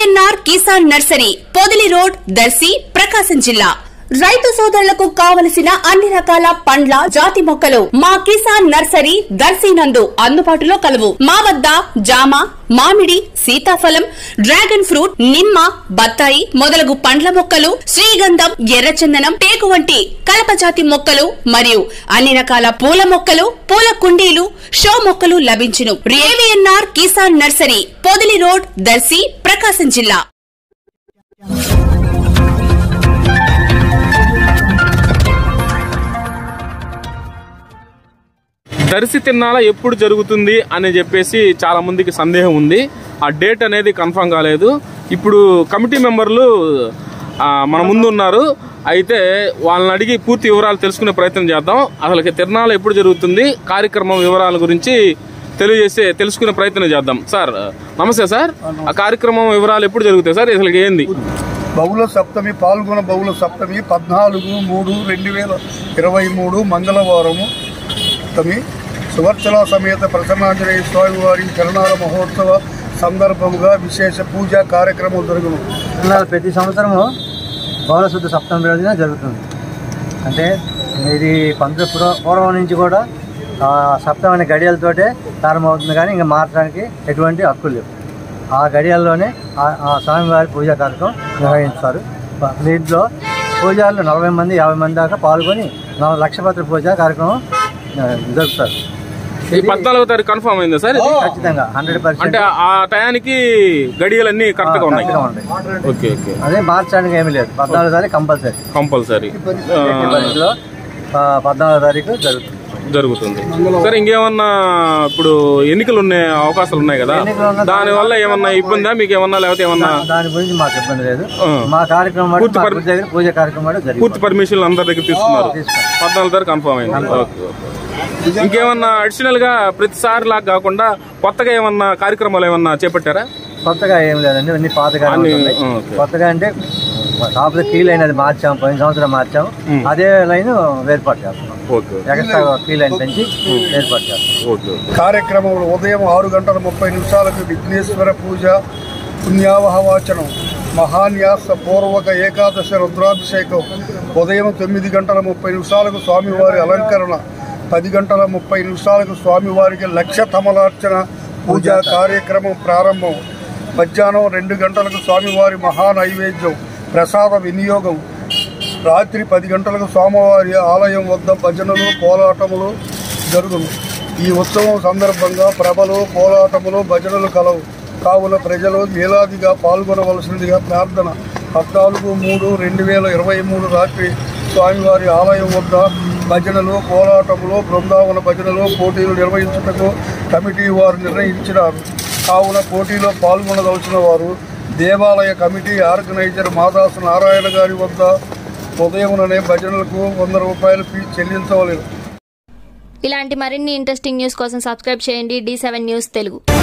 ఏవీఎన్ఆర్ Kisan nursery Podili road Darsi Prakasam జిల్లా రైతు సోదరులకు కావలసిన అన్ని రకాల పండ్ల జాతి మొక్కలు మా కిసాన్ నర్సరీ దర్శి నందు అందుబాటులో కలవు మా వద్ద జామ మామిడి సీతాఫలం డ్రాగన్ ఫ్రూట్ నిమ్మ బత్తాయి మొదలగు పండ్ల మొక్కలు శ్రీగంధం ఎర్రచందనం టేకు వంటి కలప జాతి మొక్కలు మరియు అన్ని రకాల పూల మొక్కలు పూల కుండీలు షో మొక్కలు లభించును AVNR Kisan nursery Podili road Darsi Prakasam జిల్లా దర్శి తిన్నాల ఎప్పుడు జరుగుతుంది అని చెప్పేసి చాలా మందికి సందేహం ఉంది ఆ డేట్ అనేది కన్ఫర్మ్ కాలేదు ఇప్పుడు కమిటీ మెంబర్లు ఆ, మన ముందు ఉన్నారు అయితే వాళ్ళని అడిగి పూర్తి వివరాలు తెలుసుకునే ప్రయత్నం చేద్దాం అసలు తిరణాల ఎప్పుడు జరుగుతుంది కార్యక్రమం వివరాల గురించి తెలియజేసే తెలుసుకునే ప్రయత్నం చేద్దాం సార్ నమస్తే సార్ ఆ కార్యక్రమం వివరాలు ఎప్పుడు జరుగుతాయి సార్ అసలు ఏంది బహుళ సప్తమి పాల్గొన బహుళ సప్తమి పద్నాలుగు మూడు రెండు వేల ఇరవై మూడు మంగళవారము సప్తమి సువర్చల సమేత ప్రసన్నాంజనేయ స్వామి వారి చరణాల మహోత్సవ సందర్భముగా విశేష పూజా కార్యక్రమం జరుగును తిరునాళ్ళు ప్రతి సంవత్సరము పౌరశుద్ధ సప్తమి రోజున జరుగుతుంది అంటే ఇది పంత పూర్వ- పూర్వం నుంచి కూడా ఆ సప్తమి అనే గడియలతోటే ప్రారంభమవుతుంది కానీ ఇంకా మార్చడానికి ఎటువంటి హక్కులు లేవు ఆ గడియల్లోనే ఆ- ఆ స్వామివారి పూజా కార్యక్రమం నిర్వహిస్తారు దీంట్లో పూజారులు నలభై మంది యాభై మంది దాకా పాల్గొని నలభై లక్షపత్ర పూజ కార్యక్రమం ఆ, జరుపుతారు ఈ పద్నాలుగో తారీఖు కన్ఫర్మ్ అయిందా సార్ ఇది? ఖచ్చితంగా హండ్రెడ్ అంటే పర్సెంట్ ఆ టయానికి గడియలన్నీ కరెక్ట్ గా ఉన్నాయి ఓకే ఓకే అదే మార్చడానికి ఏమీ లేదు పద్నాలుగు తారీఖు కంపల్సరీ కంపల్సరీ ఎట్టి పరిస్థితిలో ఆ, పద్నాలుగో తారీఖు జరుగుతుంది జరుగుతుంది సరే ఇంకేమన్నా ఇప్పుడు ఎన్నికలు ఉన్నాయి అవకాశాలు ఉన్నాయి కదా ఎన్నికలు ఉన్న దాని వల్ల ఏమన్నా ఇబ్బందా మీకు ఏమన్నా లేకపోతే ఏమన్నా దాని గురించి మాకు ఇబ్బంది లేదు ఆ. మా కార్యక్రమం మటుకు పూర్తి మా పరి- గుడి దగ్గర పూజ కార్యక్రమం మటుకు జరిగింది పూర్తి పర్మిషన్లు అందరి దగ్గర తీసుకున్నారు తీసుకున్నాం. పద్నాలుగు తారీఖు కన్ఫర్మ్ అయింది ఓకే, ఓకే. ఇంకేమన్నా అడిషనల్ గా ప్రతిసారి లాగా కాకుండా కొత్తగా ఏమన్నా కార్యక్రమాలు ఏమన్నా చేపట్టారా కొత్తగా ఏం లేదండి అన్ని పాతగా అన్ని, ఉన్నాయి ఆ, ఓకే. కొత్తగా అంటే కాకపోతే కీ లైన్ అది మార్చాము పోయిన సంవత్సరం మార్చాము అదే లైన్ ఏర్పాటు చేస్తున్నాం ఓకే ఎక్స్ట్రా కీ లైన్ పెంచి ఏర్పాటు చేస్తున్నాం ఓకే ఓకే కార్యక్రమంలో ఉదయం ఆరు గంటల ముప్పై నిమిషాలకు విఘ్నేశ్వర పూజ పుణ్యావహవాచనం మహాన్యాస పూర్వక ఏకాదశి రుద్రాభిషేకం ఉదయం తొమ్మిది గంటల ముప్పై నిమిషాలకు స్వామివారి అలంకరణ పది గంటల ముప్పై నిమిషాలకు స్వామివారికి లక్ష తమలార్చన పూజా కార్యక్రమం ప్రారంభం మధ్యాహ్నం రెండు గంటలకు స్వామివారి మహా నైవేద్యం ప్రసాద వినియోగం రాత్రి పది గంటలకు స్వామివారి ఆలయం వద్ద భజనలు కోలాటములు జరుగును ఈ ఉత్సవం సందర్భంగా ప్రభలు కోలాటములు భజనలు కలవు కావున ప్రజలు వేలాదిగా పాల్గొనవలసిందిగా ప్రార్థన పద్నాలుగు మూడు రెండు వేల ఇరవై మూడు రాత్రి స్వామివారి ఆలయం వద్ద భజనలు కోలాటములు బృందావన భజనలు పోటీలు నిర్వహించుటకు కమిటీ వారు నిర్ణయించినారు కావున పోటీలో పాల్గొనదలసిన వారు దేవాలయ కమిటీ ఆర్గనైజర్ మాదాసు నారాయణ గారి వద్ద ఉదయముననే భజనలకు వంద రూపాయలు ఫీ చెల్లించవలేదు ఇలాంటి మరిన్ని ఇంట్రెస్టింగ్ న్యూస్ కోసం సబ్స్క్రైబ్ చేయండి డి సెవెన్ న్యూస్ తెలుగు